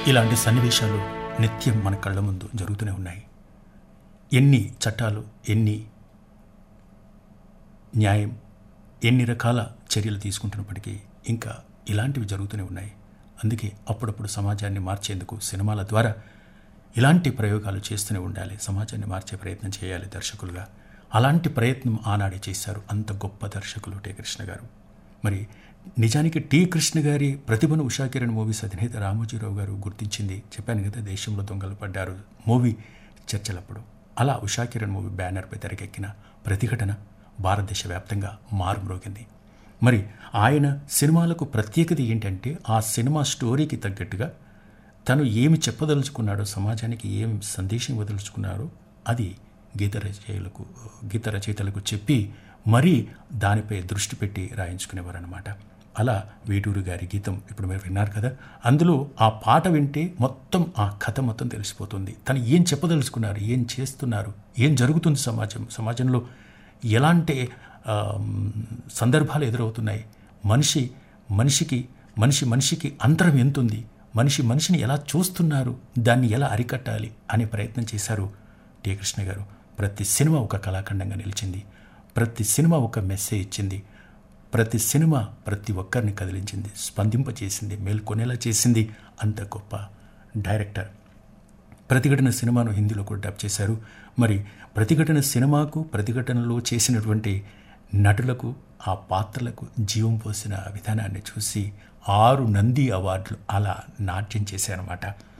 ఇలాంటి సన్నివేశాలు నిత్యం మన కళ్ళ ముందు జరుగుతూనే ఉన్నాయి ఎన్ని చట్టాలు ఎన్ని న్యాయం ఎన్ని రకాల చర్యలు తీసుకుంటున్నప్పటికీ ఇంకా ఇలాంటివి జరుగుతూనే ఉన్నాయి అందుకే అప్పుడప్పుడు సమాజాన్ని మార్చేందుకు సినిమాల ద్వారా ఇలాంటి ప్రయోగాలు చేస్తూనే ఉండాలి సమాజాన్ని మార్చే ప్రయత్నం చేయాలి దర్శకులుగా అలాంటి ప్రయత్నం ఆనాడే చేశారు అంత గొప్ప దర్శకులు టి కృష్ణ గారు మరి నిజానికి టి కృష్ణ గారి ప్రతిభను ఉషాకిరణ్ మూవీస్ అధినేత రామోజీరావు గారు గుర్తించింది చెప్పాను కదా దేశంలో దొంగలు పడ్డారు మూవీ చర్చలప్పుడు అలా ఉషాకిరణ్ మూవీ బ్యానర్పై తెరకెక్కిన ప్రతిఘటన భారతదేశ వ్యాప్తంగా మారుమ్రోగింది మరి ఆయన సినిమాలకు ప్రత్యేకత ఏంటంటే ఆ సినిమా స్టోరీకి తగ్గట్టుగా తను ఏమి చెప్పదలుచుకున్నాడో సమాజానికి ఏం సందేశం వదలుచుకున్నారో అది గీత రచయితలకు గీత రచయితలకు చెప్పి మరీ దానిపై దృష్టి పెట్టి రాయించుకునేవారు అనమాట అలా వేటూరు గారి గీతం ఇప్పుడు మీరు విన్నారు కదా అందులో ఆ పాట వింటే మొత్తం ఆ కథ మొత్తం తెలిసిపోతుంది తను ఏం చెప్పదలుచుకున్నారు ఏం చేస్తున్నారు ఏం జరుగుతుంది సమాజం సమాజంలో ఎలాంటి ఆ, సందర్భాలు ఎదురవుతున్నాయి మనిషి మనిషికి మనిషి మనిషికి అంతరం ఎంతుంది మనిషి మనిషిని ఎలా చూస్తున్నారు దాన్ని ఎలా అరికట్టాలి అనే ప్రయత్నం చేశారు టి కృష్ణ గారు ప్రతి సినిమా ఒక కళాఖండంగా నిలిచింది ప్రతి సినిమా ఒక మెసేజ్ ఇచ్చింది ప్రతి సినిమా ప్రతి ఒక్కరిని కదిలించింది స్పందింపచేసింది మేల్కొనేలా చేసింది అంత గొప్ప డైరెక్టర్ ప్రతిఘటన సినిమాను హిందీలో కూడా డబ్ చేశారు మరి ప్రతిఘటన సినిమాకు ప్రతిఘటనలో చేసినటువంటి నటులకు ఆ పాత్రలకు జీవం పోసిన విధానాన్ని చూసి ఆరు నంది అవార్డులు అలా నాట్యం చేశారన్నమాట